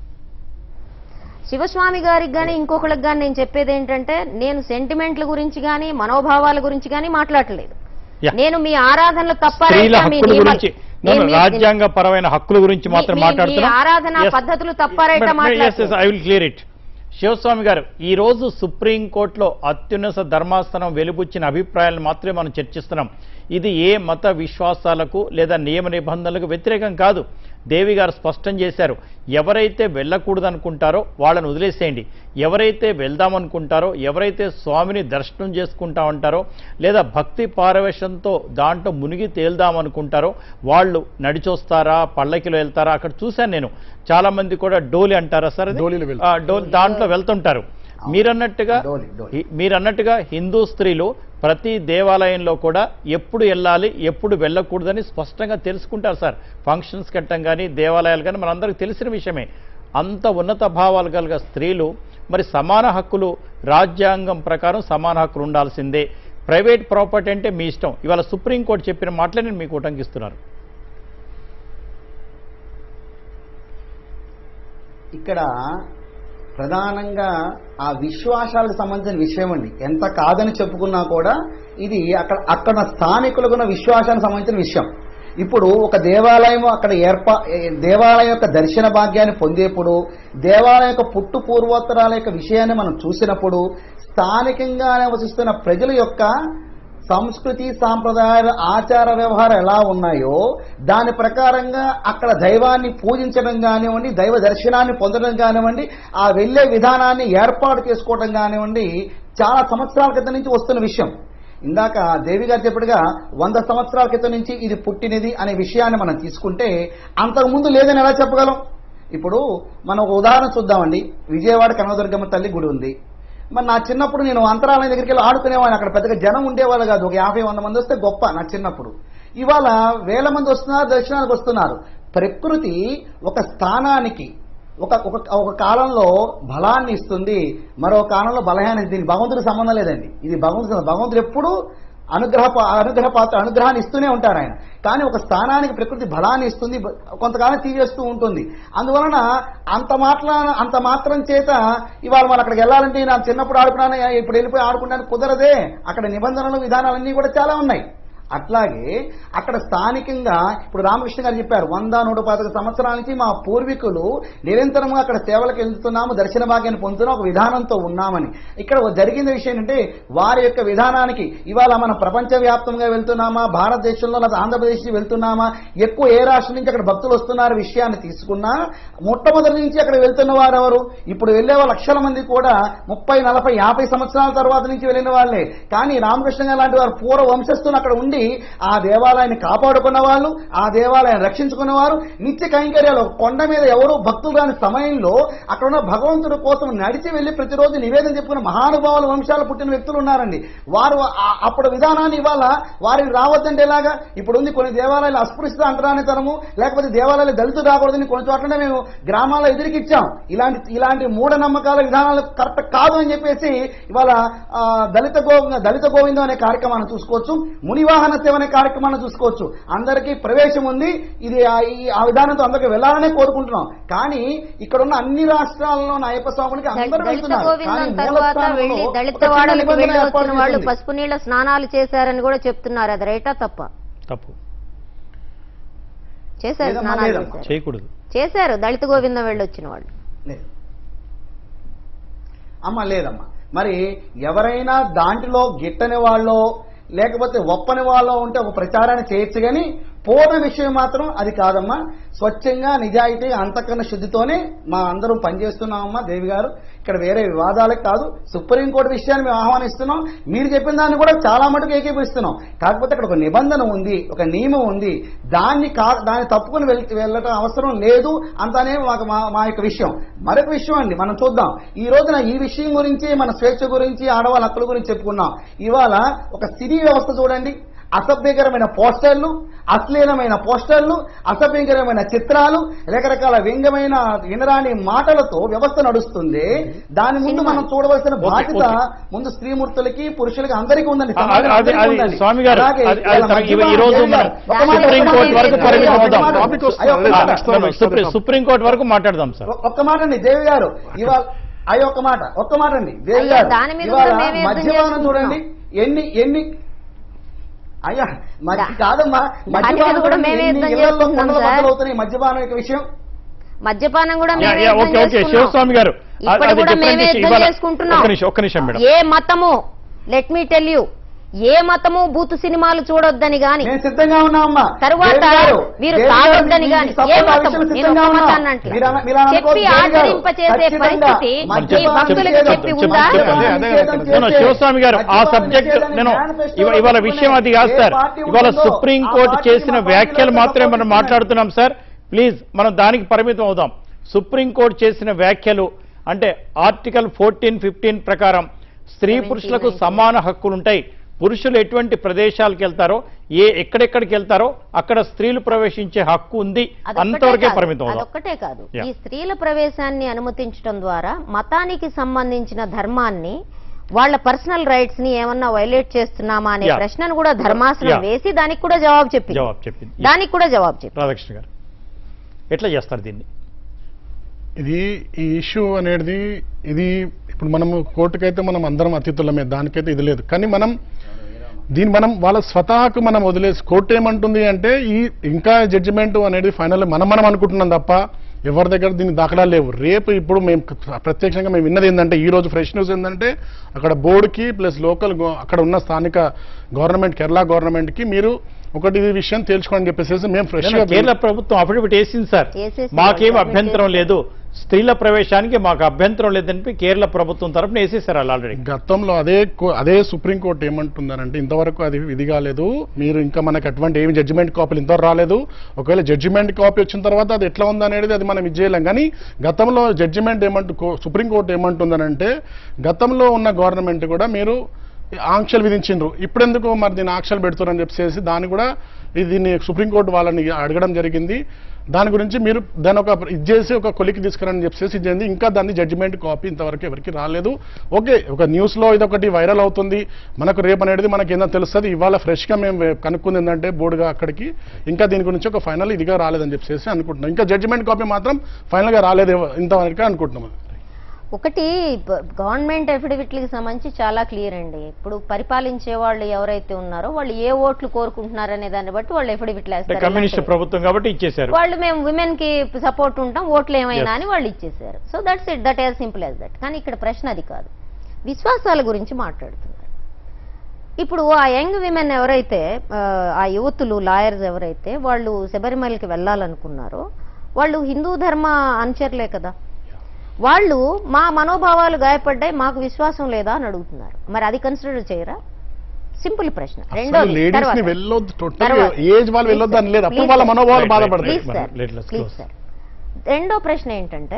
శివస్వామి గారికి గాని ఇంకొకరికి గాని నేను చెప్పేది ఏంటంటే నేను సెంటిమెంట్ల గురించి గాని మనోభావాల గురించి గాని మాట్లాడలేదు Yeah. నేను మీ ఆరాధనలు తప్ప స్త్రీల రైటా, మీ హక్కుల నియమాలు- గురించి నేను మీ- రాజ్యాంగ పరమైన హక్కుల గురించి మీ- మాత్రం మీ- మీ మాట్లాడుతున్నాం ఆరాధన పద్ధతులు తప్ప రైటా మాట్లాడుతున్నారు. I will clear it Sivaswamy garu ఈ రోజు సుప్రీం కోర్టులో అత్యున్నత ధర్మాసనం వెలుబుచ్చిన అభిప్రాయాలను మాత్రమే మనం చర్చిస్తున్నాం ఇది ఏ మత విశ్వాసాలకు లేదా నియమ నిబంధనలకు వ్యతిరేకం కాదు దేవి గారు స్పష్టం చేశారు ఎవరైతే వెళ్ళకూడదు అనుకుంటారో వాళ్ళని వదిలేసేయండి ఎవరైతే వెళ్దామనుకుంటారో ఎవరైతే స్వామిని దర్శనం చేసుకుంటా ఉంటారో లేదా భక్తి పారవేశంతో దాంట్లో మునిగి తేల్దామనుకుంటారో వాళ్ళు నడిచొస్తారా పల్లకిలో వెళ్తారా అక్కడ చూశాను నేను చాలా మంది కూడా డోలి అంటారా సార్ అది? డోలీలో వెళ్తారు. ఆ, డోల్ దాంట్లో వెళ్తుంటారు మీరన్నట్టుగా డోలి, డోలి. హి- మీరన్నట్టుగా హిందూ స్త్రీలు ప్రతి దేవాలయంలో కూడా ఎప్పుడు వెళ్ళాలి ఎప్పుడు వెళ్ళకూడదని స్పష్టంగా తెలుసుకుంటారు సార్ ఫంక్షన్స్ కట్టం కానీ దేవాలయాలు కానీ మనందరికీ తెలిసిన విషయమే అంత ఉన్నత భావాలు కలిగిన స్త్రీలు మరి సమాన హక్కులు రాజ్యాంగం ప్రకారం సమాన హక్కులు ఉండాల్సిందే ప్రైవేట్ ప్రాపర్టీ అంటే మీ ఇష్టం ఇవాళ సుప్రీంకోర్టు చెప్పిన మాటలే నేను మీకు ఉటంకిస్తున్నారు ఇక్కడ ప్రధానంగా ఆ విశ్వాసాలకు సంబంధించిన విషయం అండి ఎంత కాదని చెప్పుకున్నా కూడా ఇది అక్కడ అక్కడ స్థానికులకు ఉన్న విశ్వాసానికి సంబంధించిన విషయం ఇప్పుడు ఒక దేవాలయం అక్కడ ఏర్పా ఏ- దేవాలయం యొక్క దర్శన భాగ్యాన్ని పొందేప్పుడు దేవాలయం యొక్క పుట్టు పూర్వోత్తరాల యొక్క విషయాన్ని మనం చూసినప్పుడు స్థానికంగా నివసిస్తున్న ప్రజల యొక్క సంస్కృతి సాంప్రదాయాలు ఆచార వ్యవహారం ఎలా ఉన్నాయో దాని ప్రకారంగా అక్కడ దైవాన్ని పూజించడం కానివ్వండి దైవ దర్శనాన్ని పొందడం కానివ్వండి ఆ వెళ్ళే విధానాన్ని ఏర్పాటు చేసుకోవడం కానివ్వండి చాలా సంవత్సరాల క్రితం నుంచి వస్తున్న విషయం ఇందాక దేవి గారు చెప్పినట్టుగా వంద సంవత్సరాల క్రితం నుంచి ఇది పుట్టినది అనే విషయాన్ని మనం తీసుకుంటే అంతకుముందు లేదని ఎలా చెప్పగలం ఇప్పుడు మనం ఒక ఉదాహరణ చూద్దామండి విజయవాడ కనకదుర్గమ్మ తల్లి గుడి ఉంది మరి నా చిన్నప్పుడు నేను అంతరాలయం దగ్గరికి వెళ్ళి ఆడుకునేవాడిని అక్కడ పెద్దగా జనం ఉండేవాళ్ళు కాదు ఒక యాభై వంద మంది వస్తే గొప్ప నా చిన్నప్పుడు ఇవాళ వేల మంది వస్తున్నారు దర్శనానికి వస్తున్నారు ప్రకృతి ఒక స్థానానికి ఒక ఒక ఒక కాలంలో బలాన్ని ఇస్తుంది మరో కాలంలో బలహాన్ని దీనికి భగవంతుడికి సంబంధం లేదండి ఇది భగవంతుడు భగవంతుడు ఎప్పుడు అనుగ్రహ అనుగ్రహ పాత్ర అనుగ్రహాన్ని ఇస్తూనే ఉంటారు ఆయన కానీ ఒక స్థానానికి ప్రకృతి బలాన్ని ఇస్తుంది బ- కొంతకాలం తీసేస్తూ ఉంటుంది అందువలన అంత మాట్లా అంత మాత్రం చేత ఇవాళ మనం అక్కడికి వెళ్ళాలంటే నా చిన్నప్పుడు ఆడుకున్నాను ఇప్పుడు వెళ్ళిపోయి ఆడుకుంటాను కుదరదే అక్కడ నిబంధనలు విధానాలన్నీ కూడా చాలా ఉన్నాయి అట్లాగే అక్కడ స్థానికంగా ఇప్పుడు రామకృష్ణ గారు చెప్పారు వంద నూట పాతిక సంవత్సరాల నుంచి మా పూర్వీకులు నిరంతరంగా అక్కడ సేవలకు వెళ్తున్నాము దర్శన భాగ్యాన్ని పొందుతున్నాం ఒక విధానంతో ఉన్నామని ఇక్కడ జరిగిన విషయం ఏంటంటే వారి యొక్క విధానానికి ఇవాళ మనం ప్రపంచవ్యాప్తంగా వెళ్తున్నామా భారతదేశంలో లేదా ఆంధ్రప్రదేశ్ నుంచి వెళ్తున్నామా ఎక్కువ ఏ రాష్ట్రం నుంచి అక్కడ భక్తులు వస్తున్నారు విషయాన్ని తీసుకున్నా మొట్టమొదటి నుంచి అక్కడ వెళ్తున్న వారు ఎవరు ఇప్పుడు వెళ్ళే వాళ్ళ లక్షల మంది కూడా ముప్పై నలభై యాభై సంవత్సరాల తర్వాత నుంచి వెళ్ళిన వాళ్ళే కానీ రామకృష్ణ గారు లాంటి వారు పూర్వ వంశస్థులు అక్కడ ఉండి ఆ దేవాలయాన్ని కాపాడుకున్న వాళ్ళు ఆ దేవాలయాన్ని రక్షించుకున్న వారు నిత్య కైంకర్యాలు ఒక కొండ మీద ఎవరు భక్తులు రాని సమయంలో అక్కడ ఉన్న భగవంతుడి కోసం నడిచి వెళ్ళి ప్రతిరోజు నివేదన చెప్పుకున్న మహానుభావుల వంశాలు పుట్టిన వ్యక్తులు ఉన్నారండి వారు ఆ- అప్పుడు విధానాన్ని ఇవాళ వారిని రావద్దంటే ఎలాగా ఇప్పుడు ఉంది కొన్ని దేవాలయాలు అస్పృశ్యత అంటరానితనము లేకపోతే దేవాలయాలు దళితులు రాకూడదని కొన్ని చోట్ల మేము గ్రామాల్లో ఎదురుకిచ్చాం ఇలాంటి ఇలాంటి మూఢనమ్మకాల విధానాలు కరెక్ట్ కాదు అని చెప్పేసి ఇవాళ ఆ, దళిత గో దళిత గోవిందం అనే కార్యక్రమాన్ని చూసుకోవచ్చు మునివాహన సేవ అనే కార్యక్రమాన్ని చూసుకోవచ్చు అందరికీ ప్రవేశం ఉంది ఇది ఆ- ఈ- ఆ విధానంతో అందరికీ వెళ్ళాలనే కోరుకుంటున్నాం కానీ ఇక్కడ ఉన్న అన్ని రాష్ట్రాల్లో ఉన్న అయ్యప్ప స్వాములకి అందరూ దళిత వెళ్తున్నారు కానీ గోవిందం మూల తర్వాత స్థానంలో వెళ్ళి ఒక దళిత చిన్న వాడలకు నిబంధన వెళ్ళి ఏర్పాటు వచ్చిన వాళ్ళు చేసింది. పసుపు నీళ్ళ స్నానాలు చేశారని కూడా చెప్తున్నారు అది రైటా తప్ప తప్పు చేశారు లేదమ్మా, స్నానాలు లేదమ్మా. చేశారు చేయకూడదు చేశారు దళిత గోవిందం వెళ్ళి వచ్చిన వాళ్ళు లేదు అమ్మ లేదమ్మా మరి ఎవరైనా దాంట్లో గిట్టని వాళ్ళో లేకపోతే ఒప్పని వాళ్ళో ఉంటే ఒక ప్రచారాన్ని చేయొచ్చు కానీ పూర్ణ విషయం మాత్రం అది కాదమ్మా స్వచ్ఛంగా నిజాయితీ అంతకన్నా శుద్ధితోనే మా అందరం పనిచేస్తున్నామమ్మా దేవి గారు ఇక్కడ వేరే వివాదాలకు కాదు సుప్రీంకోర్టు విషయాన్ని మేము ఆహ్వానిస్తున్నాం మీరు చెప్పిన దాన్ని కూడా చాలా మటుకు ఏకీపిస్తున్నాం కాకపోతే అక్కడ ఒక నిబంధన ఉంది ఒక నియమం ఉంది దాన్ని కా దాన్ని తప్పుకుని వెళ్ వెళ్ళటం అవసరం లేదు అంతనే మాకు మా మా యొక్క విషయం మరొక విషయం అండి మనం చూద్దాం ఈ రోజున ఈ విషయం గురించి మన స్వేచ్ఛ గురించి ఆడవాళ్ళ హక్కుల గురించి చెప్పుకున్నాం ఇవాళ ఒక సినీ వ్యవస్థ చూడండి అసభ్యకరమైన పోస్టర్లు అశ్లీలమైన పోస్టర్లు అసభ్యకరమైన చిత్రాలు రకరకాల వ్యంగ్యమైన వినరాని మాటలతో వ్యవస్థ నడుస్తుంది దాని ముందు సినిమా. మనం చూడవలసిన ఓకే, బాధ్యత ఓకే. ముందు స్త్రీమూర్తులకి పురుషులకి అందరికీ ఉందండి ఆ, అది- సమాజం అది అందరికీ అది ఉందండి. స్వామి గారు, అలాగే అది- అది ఇలా తమ- మధ్యమ ఈ రోజు దేవి గారు, మనం ఒక మాట, సుప్రీం ఒక కోర్టు మాట, వరకు దేవి పరిమితం గారు, అవుదాం. ఒక మాట. టాపిక్ వస్తుంది. అయ్యో, ఒక్క ఆ, మాట. no, no, సుప్రీం సుప్రీంకోర్టు వరకు మాట్లాడదాం సార్ ఒ- ఒక్క మాట అండి దేవి గారు ఇవాళ అయ్యో ఒక్క మాట ఒక్క మాట అండి దేవి అయ్యో, గారు దాని మీద ఇవాళ కూడా మేమే యుద్ధం మద్యపానం చేసుకుంటున్నాం. చూడండి ఎన్ని ఎన్ని అయ్యా మద్య దా- కాదమ్మా దాని మద్యపానం మీద కూడా చూడండి, మేమే ఎన్ని యుద్ధం ఇళ్లలో చేసుకుంటున్నాం కొండల సార్. బద్దలు అవుతున్నాయి మద్యపానం యొక్క విషయం మద్యపానం కూడా యా, మేమే యా, యుద్ధం ఓకే ఓకే చేసుకున్నాం. శివస్వామి గారు అది- ఇప్పుడు అది కూడా different మేమే issue. యుద్ధం ఇవాళ- చేసుకుంటున్నాం ఒక్క నిమిషం ఒక్క నిమిషం మేడం ఏ మతము లెట్ మీ టెల్ యూ ఏ మతము బూతు సినిమాలు చూడొద్దని గాని నేను సిద్ధంగా ఉన్నామమ్మా తరువాత దేవి గారు, మీరు దేవి గారు, తాగొద్దని మీకు గాని support ఏ ఆ మతం విషయంలో నేను సిద్ధంగా ఒక ఉన్నా. మతాన్ని అంటలే. మీరు అన- మీరు అనుకోవద్దు, చెప్పి దేవి గారు, ఆచరింపచేసే ఖచ్చితంగా పరిస్థితి మద్యపానం ఈ భక్తులకు నిషేధం, చెప్పి చెప్పు, ఉందా చెప్పు, చెప్పు. మద్యపానం నిషేధం నేను చేస్తే శివస్వామి గారు ఆ మద్యపానం సబ్జెక్ట్ నిషేధాన్ని నేను manifesto ఇవ- ఇవాళ విషయం అది కాదు ఏ సార్ పార్టీ ఇవాళ ఉంటుందో సుప్రీం ఆ కోర్టు పార్టీకి చేసిన మా వ్యాఖ్యలు పార్టీలో మాత్రమే మనం support మాట్లాడుతున్నాం సార్ ప్లీజ్ మనం దానికి పరిమితం అవుదాం సుప్రీం కోర్టు చేసిన వ్యాఖ్యలు అంటే ఆర్టికల్ ఫోర్టీన్ ఫిఫ్టీన్ ప్రకారం స్త్రీ 17, పురుషులకు 19. సమాన హక్కులు ఉంటాయి పురుషులు ఎటువంటి ప్రదేశాలకు వెళ్తారో ఏ ఎక్కడెక్కడికి వెళ్తారో అక్కడ స్త్రీలు ప్రవేశించే హక్కు ఉంది అదొక్కటే అంతవరకే కాదు, పరిమితం అవుదాం. అదొక్కటే కాదు Yeah. ఈ స్త్రీల ప్రవేశాన్ని అనుమతించడం ద్వారా మతానికి సంబంధించిన ధర్మాన్ని వాళ్ళ పర్సనల్ రైట్స్ ని ఏమన్నా వైలేట్ చేస్తున్నామా అనే Yeah. ప్రశ్నను కూడా ధర్మాసనం Yeah. వేసి దానికి కూడా జవాబు చెప్పింది జవాబు చెప్పింది దానికి కూడా జవాబు చెప్పింది రాధాకృష్ణ గారు ఎట్లా చేస్తారు దీన్ని ఇది ఈ ఇష్యూ అనేది ఇది ఇప్పుడు మనము కోర్టుకైతే మనం అందరం అతిథులమే దానికైతే ఇది లేదు కానీ మనం దీన్ని మనం వాళ్ళ స్వతహాకు మనం వదిలేసి కోర్టు ఏమంటుంది అంటే ఈ ఇంకా జడ్జిమెంట్ అనేది ఫైనల్ మనం మనం అనుకుంటున్నాం తప్ప ఎవరి దగ్గర దీని దాఖలా లేవు రేపు ఇప్పుడు మేము ప్రత్యక్షంగా మేము విన్నది ఏంటంటే ఈ రోజు ఫ్రెష్ న్యూస్ ఏంటంటే అక్కడ బోర్డుకి ప్లస్ లోకల్ అక్కడ ఉన్న స్థానిక గవర్నమెంట్ కేరళ గవర్నమెంట్కి మీరు ఒకటి ఈ విషయం తేల్చుకోండి చెప్పేసి మేము ఫ్రెష్గా కేరళ ప్రభుత్వం అఫిడవిట్ వేసింది సార్ వేసేసింది. మాకేం వాళ్ళు అభ్యంతరం submit లేదు స్త్రీల ప్రవేశానికి మాకు అభ్యంతరం లేదని కేరళ ప్రభుత్వం తరఫున వేసేసారు వాళ్ళు ఆల్రెడీ గతంలో అదే కో- అదే సుప్రీంకోర్టు ఏమంటుందనంటే ఇంతవరకు అది ఇది కాలేదు మీరు ఇంకా మనకు అటువంటి ఏమి జడ్జిమెంట్ కాపీలు ఇంతవరకు రాలేదు ఒకవేళ జడ్జిమెంట్ కాపీ వచ్చిన తర్వాత అది ఎట్లా ఉందనేది అది మనం ఇది చేయలేం కానీ గతంలో జడ్జిమెంట్ ఏమంటూ కో- సుప్రీంకోర్టు ఏమంటుందనంటే గతంలో ఉన్న గవర్నమెంట్ కూడా మీరు ఆంక్షలు విధించిండ్రు ఇప్పుడెందుకు మరి దీన్ని ఆంక్షలు పెడుతున్నారని చెప్పేసి దాన్ని కూడా ఇది దీన్ని సుప్రీంకోర్టు వాళ్ళని అడగడం జరిగింది దాని గురించి మీరు దాని ఒక ఇది చేసి ఒక కొలికి తీసుకురని చెప్పేసి ఇది చేయండి. ఇంకా దాన్ని జడ్జిమెంట్ కాపీ ఇంతవరకు ఎవరికి రాలేదు ఓకే ఒక న్యూస్లో ఇది ఒకటి వైరల్ అవుతుంది మనకు రేపు అనేది మనకి ఏందో తెలుస్తుంది ఇవాళ ఫ్రెష్గా మేము వే- కనుక్కుంది ఏంటంటే బోర్డుగా అక్కడికి ఇంకా దీని గురించి ఒక ఫైనల్ ఇదిగా రాలేదని చెప్పేసి అనుకుంటున్నాం ఇంకా జడ్జిమెంట్ కాపీ మాత్రం ఫైనల్గా రాలేదు ఇంతవరకు అనుకుంటున్నాం ఒకటి ప- గవర్నమెంట్ అఫిడవిట్లకి సంబంధించి చాలా క్లియర్ అండి ఇప్పుడు పరిపాలించే వాళ్ళు ఎవరైతే ఉన్నారో వాళ్ళు ఏ ఓట్లు కోరుకుంటున్నారనే దాన్ని బట్టి వాళ్ళు అఫిడవిట్లు అంటే వేస్తారు కమ్యూనిస్ట్ ఇలాంటివి. ప్రభుత్వం కాబట్టి ఇచ్చేశారు వాళ్ళు మేము విమెన్ కి సపోర్ట్ ఉంటాం ఓట్లు ఏమైనా Yes. అని వాళ్ళు ఇచ్చేసారు so that's it that as simple as that కానీ ఇక్కడ ప్రశ్న అది కాదు విశ్వాసాల గురించి మాట్లాడుతున్నారు ఇప్పుడు ఆ యంగ్ విమెన్ ఎవరైతే ఆ, ఆ యువతులు లాయర్స్ ఎవరైతే వాళ్ళు శబరిమలకి వెళ్ళాలనుకున్నారో వాళ్ళు హిందూ ధర్మ అనుచరులే కదా వాళ్ళు మా మనోభావాలు గాయపడ్డాయి మాకు విశ్వాసం లేదా అని అడుగుతున్నారు మరి అది కన్సిడర్ చేయరా సింపుల్ ప్రశ్న రెండోది లేడీస్ తర్వాత. ని వెళ్ళొద్దు టోటల్ తర్వాత. ఏజ్ వాళ్ళు వెళ్ళొద్దు అని లేదు అప్పుడు Please, వాళ్ళ sir. మనోభావాలు Right, right, బాధపడతాయి ప్లీజ్ మనం sir let- let's please close. Sir రెండో ప్రశ్న ఏంటంటే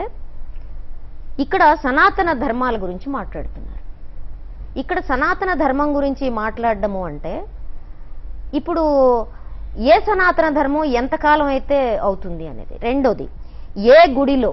ఇక్కడ సనాతన ధర్మాల గురించి మాట్లాడుతున్నారు ఇక్కడ సనాతన ధర్మం గురించి మాట్లాడడము అంటే ఇప్పుడు ఏ సనాతన ధర్మం ఎంతకాలం అయితే అవుతుంది అనేది రెండోది ఏ గుడిలో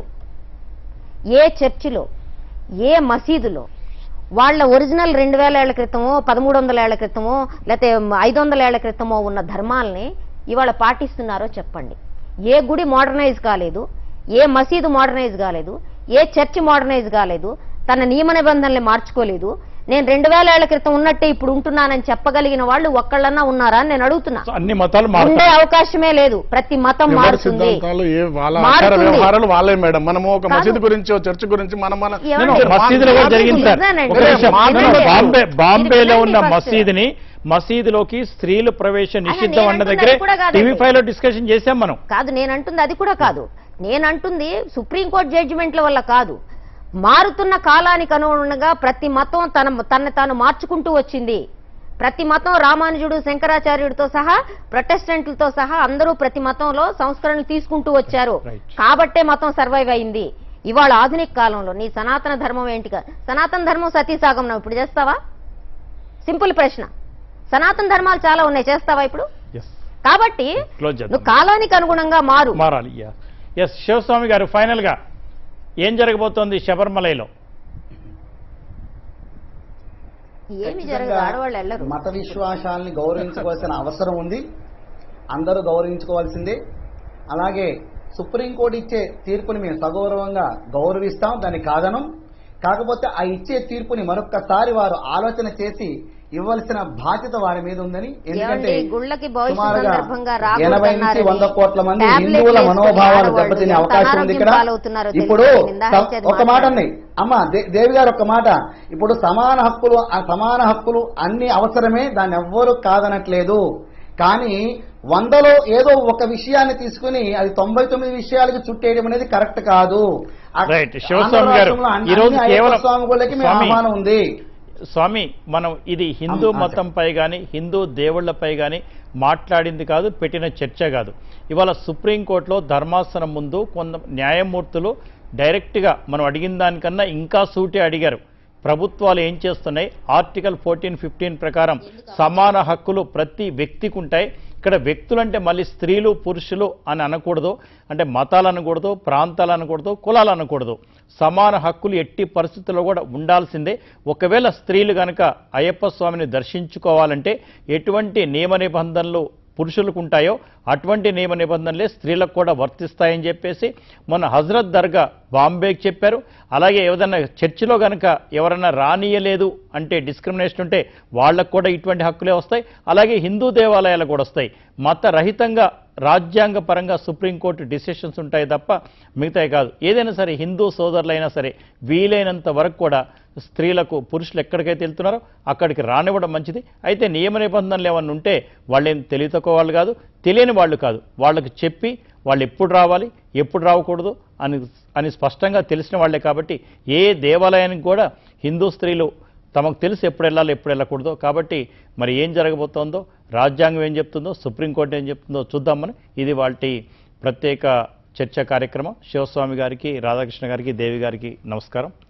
ఏ చర్చిలో ఏ మసీదులో వాళ్ళ ఒరిజినల్ రెండు వేల ఏళ్ల క్రితమో పదమూడు వందల ఏళ్ల క్రితమో లేకపోతే ఐదు వందల ఏళ్ల క్రితమో ఉన్న ధర్మాల్ని ఇవాళ పాటిస్తున్నారో చెప్పండి ఏ గుడి మోడర్నైజ్ కాలేదు ఏ మసీదు మోడర్నైజ్ కాలేదు ఏ చర్చ్ మోడర్నైజ్ కాలేదు తన నియమ నిబంధనల్ని మార్చుకోలేదు నేను రెండు వేల ఏళ్ల క్రితం ఉన్నట్టే ఇప్పుడు ఉంటున్నానని చెప్పగలిగిన వాళ్ళు ఒక్కళ్ళన్నా ఉన్నారా అని నేను అడుగుతున్నా సో అన్ని మతాలు ఉండే మారుతాయి అవకాశమే లేదు ప్రతి మతం ఎవరి మారుతుంది సిద్ధాంతాలు ఏ వాళ్ళ ఆచార మారుతుంది. వ్యవహారాలు వాళ్ళే మేడం మనము ఒక కాదు. మసీదు గురించి ఓ చర్చ్ గురించి మనం మన ఏమండి? నేను మసీదులో కూడా జరిగింది సార్ నిజానండి. ఒక నిమిషం. మాట్లాడండి. నేను బాంబే బాంబేలో మీరు ఉన్న వినండి first. మసీదుని మసీదులోకి స్త్రీల ప్రవేశం నిషిద్ధం నేను అన్న అంటున్నది దగ్గరే కూడా కాదండి. టీవీ ఫైవ్ లో డిస్కషన్ చేశాం మనం కాదు నేను అంటుంది అది కూడా కాదు నేను అంటుంది సుప్రీంకోర్టు జడ్జిమెంట్ల వల్ల కాదు మారుతున్న కాలానికి అనుగుణంగా ప్రతి మతం తన తన తాను మార్చుకుంటూ వచ్చింది ప్రతి మతం రామానుజుడు శంకరాచార్యుడితో సహా ప్రొటెస్టెంట్లతో సహా అందరూ ప్రతి మతంలో సంస్కరణలు తీసుకుంటూ వచ్చారు Right. కాబట్టే మతం సర్వైవ్ అయింది ఇవాళ ఆధునిక కాలంలో నీ సనాతన ధర్మం ఏంటిగా సనాతన ధర్మం సతీసాగం ఇప్పుడు చేస్తావా సింపుల్ ప్రశ్న సనాతన ధర్మాలు చాలా ఉన్నాయి చేస్తావా ఇప్పుడు ఎస్ కాబట్టి క్లోజ్ చేద్దాం నువ్వు కాలానికి అనుగుణంగా మారు మారాలి ఎస్ శివస్వామి గారు ఫైనల్ గా ఏం జరగబోతోంది శబరిమలలో ఏమి జరగదు ఆడవాళ్ళు వెళ్ళరు మత విశ్వాసాలని గౌరవించుకోవాల్సిన అవసరం ఉంది అందరూ గౌరవించుకోవాల్సిందే అలాగే సుప్రీంకోర్టు ఇచ్చే తీర్పుని మేము సగౌరవంగా గౌరవిస్తాం దాన్ని కాదనం కాకపోతే ఆ ఇచ్చే తీర్పుని మరొక్కసారి వారు ఆలోచన చేసి ఇవ్వాల్సిన బాధ్యత వారి మీద ఉందని ఎందుకంటే ఏమండి, గుళ్ళకి భవిష్యత్ సుమారుగా సందర్భంగా ఎనభై నుంచి రాకూడదన్నారని వంద కోట్ల మంది టాబ్లెట్ హిందువుల వేసుకుని మనోభావాలు ఆడవాళ్ళు దెబ్బతినే ఎంత అవకాశం ఉంది ఇక్కడ అనారోగ్యం పాలవుతున్నారో ఇప్పుడు తెలుసా? నిందాహించేది ఒక మాట మాట్లాడండి. ఉన్నాయి అమ్మ దే- దేవి గారు ఒక మాట ఇప్పుడు సమాన హక్కులు ఆ సమాన హక్కులు అన్ని అవసరమే దాన్ని ఎవ్వరూ కాదనట్లేదు కానీ వందలో ఏదో ఒక విషయాన్ని తీసుకుని అది తొంభై తొమ్మిది విషయాలకి చుట్టేయడం అనేది కరెక్ట్ కాదు ఆ- Right. శివస్వామి ఆంధ్ర గారు, రాష్ట్రంలో అన్ని- ఈ రోజు అన్ని కేవలం- అయ్యప్ప స్వామి గుళ్ళకి మేము స్వామి, ఆహ్వానం ఉంది స్వామి మనం ఇది హిందూ అమ్మ, మతంపై కానీ హిందూ దేవుళ్లపై కానీ మాట్లాడింది కాదు పెట్టిన చర్చ కాదు ఇవాళ సుప్రీంకోర్టులో ధర్మాసనం ముందు కొంత న్యాయమూర్తులు డైరెక్ట్గా మనం అడిగిన దానికన్నా ఇంకా సూటి అడిగారు ప్రభుత్వాలు ఏం చేస్తున్నాయి ఆర్టికల్ ఫోర్టీన్ ఫిఫ్టీన్ ప్రకారం సమాన హక్కులు ప్రతి వ్యక్తికి ఉంటాయి ఇక్కడ వ్యక్తులంటే మళ్ళీ స్త్రీలు పురుషులు అని అనకూడదు అంటే మతాలు అనకూడదు ప్రాంతాలు అనకూడదు కులాలు అనకూడదు సమాన హక్కులు ఎట్టి పరిస్థితుల్లో కూడా ఉండాల్సిందే ఒకవేళ స్త్రీలు కనుక అయ్యప్ప స్వామిని దర్శించుకోవాలంటే ఎటువంటి నియమ నిబంధనలు పురుషులకు ఉంటాయో అటువంటి నియమ నిబంధనలే స్త్రీలకు కూడా వర్తిస్తాయని చెప్పేసి మొన్న హజరత్ దర్గా బాంబేకి చెప్పారు అలాగే ఏదైనా చర్చిలో కనుక ఎవరైనా రానియలేదు అంటే డిస్క్రిమినేషన్ ఉంటే వాళ్ళకు కూడా ఇటువంటి హక్కులే వస్తాయి అలాగే హిందూ దేవాలయాలు కూడా వస్తాయి మత రహితంగా రాజ్యాంగ పరంగా సుప్రీంకోర్టు డిసిషన్స్ ఉంటాయి తప్ప మిగతాయి కాదు ఏదైనా సరే హిందూ సోదరులైనా సరే వీలైనంత వరకు కూడా స్త్రీలకు పురుషులు ఎక్కడికైతే వెళ్తున్నారో అక్కడికి రానివ్వడం మంచిది అయితే నియమ నిబంధనలు ఏమన్నా ఉంటే వాళ్ళేం తెలివి తక్కువ వాళ్ళు కాదు తెలియని వాళ్ళు కాదు వాళ్ళకి చెప్పి వాళ్ళు ఎప్పుడు రావాలి ఎప్పుడు రావకూడదు అని అని స్పష్టంగా తెలిసిన వాళ్ళే కాబట్టి ఏ దేవాలయానికి కూడా హిందూ స్త్రీలు తమకు తెలిసి ఎప్పుడు వెళ్ళాలి ఎప్పుడు వెళ్ళకూడదు కాబట్టి మరి ఏం జరగబోతోందో రాజ్యాంగం ఏం చెప్తుందో సుప్రీంకోర్టు ఏం చెప్తుందో చూద్దామని ఇది వాటి ప్రత్యేక చర్చ కార్యక్రమం శివస్వామి గారికి రాధాకృష్ణ గారికి దేవి గారికి నమస్కారం